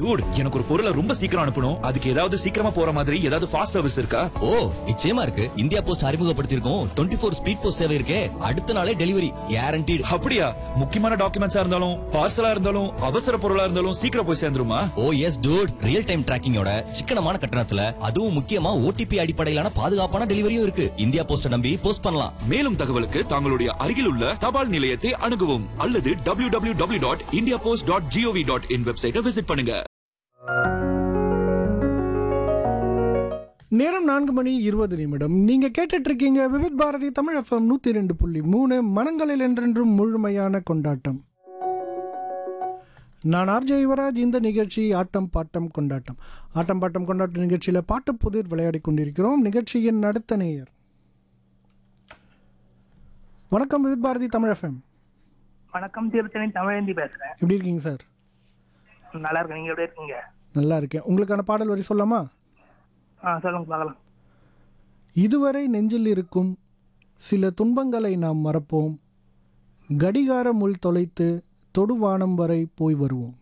Dude எனக்கு ஒரு பொருளை ரொம்ப சீக்கிரம் அனுப்பணும் அதுக்கு ஏதாவது சீக்கிரமா போற மாதிரி ஏதாவது ஃபாஸ்ட் சர்வீஸ் இருக்கா ஓ நிச்சயமா இருக்கு இந்தியா போஸ்ட் அறிமுகப்படுத்தியிருக்கோம் டுவெண்ட்டி ஃபோர் ஸ்பீட் போஸ்ட் சேவை இருக்கே அடுத்த நாளே டெலிவரி கேரண்டீடு அப்படியா முக்கியமான டாக்குமெண்ட்ஸா இருந்தாலும் பார்சலா இருந்தாலும் அவசர பொருளா இருந்தாலும் சீக்கிரம் போய் சேர்ந்துருமா oh yes dude real time டிராக்கிங்கோட சிக்கனமான கட்டணத்துல அதுவும் முக்கியமா ஓடிபி அடிப்படையிலான பாதுகாப்பான டெலிவரியும் இருக்கு இந்தியா போஸ்ட நம்பி போஸ்ட் பண்ணலாம் மேலும் தகவலுக்கு தங்களுடைய அருகில் உள்ள தபால் நிலையத்தை அணுகவும் அல்லது W W W dot India post dot gov dot in வெப்சைட்டை விசிட் பண்ணுங்க நேரம் நான்கு மணி இருபது நிமிடம் நீங்க கேட்டுட்டு இருக்கீங்க விவித் பாரதி தமிழ் எஃப்எம் நூத்தி ரெண்டு புள்ளி மூணு மனங்களில் என்றென்றும் முழுமையான கொண்டாட்டம் நான் ஆர்ஜே யுவராஜ் இந்த நிகழ்ச்சி ஆட்டம் பாட்டம் கொண்டாட்டம் ஆட்டம் பாட்டம் கொண்டாட்டம் நிகழ்ச்சியில் பாட்டு புதிர் விளையாடி கொண்டிருக்கிறோம் நிகழ்ச்சியின் அடுத்த நேயர் வணக்கம் விவித் பாரதி தமிழ் எஃப்எம் வணக்கம் திருத்தணி தமிழேந்தி பேசுறேன் எப்படி இருக்கீங்க சார் நல்லா இருக்கேன் நீங்க எப்படி இருக்கீங்க நல்லா இருக்கேன் உங்களுக்கான பாடல் வரி சொல்லாமா ஆ சொல்லுங்க பார்க்கலாம் இதுவரை நெஞ்சில் இருக்கும் சில துன்பங்களை நாம் மறப்போம் கடிகார முள் தொலைத்து தொடுவானம் வரை போய் வருவோம்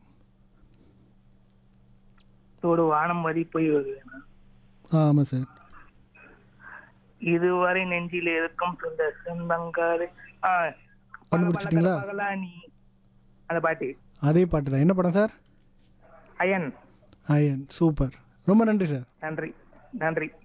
தோடு வானம் மதி போய் வருவேன் ஆமாம் சார் இதுவரை நெஞ்சில் இருக்கும் சொந்த சொந்தங்காரு ஆ கண்டுபிடிச்சிட்டீங்களா? பகலா நீ அந்த பாட்டு அதே பாட்டு தான் என்ன படம் சார் அயன் அயன் சூப்பர் ரொம்ப நன்றி சார் நன்றி நன்றி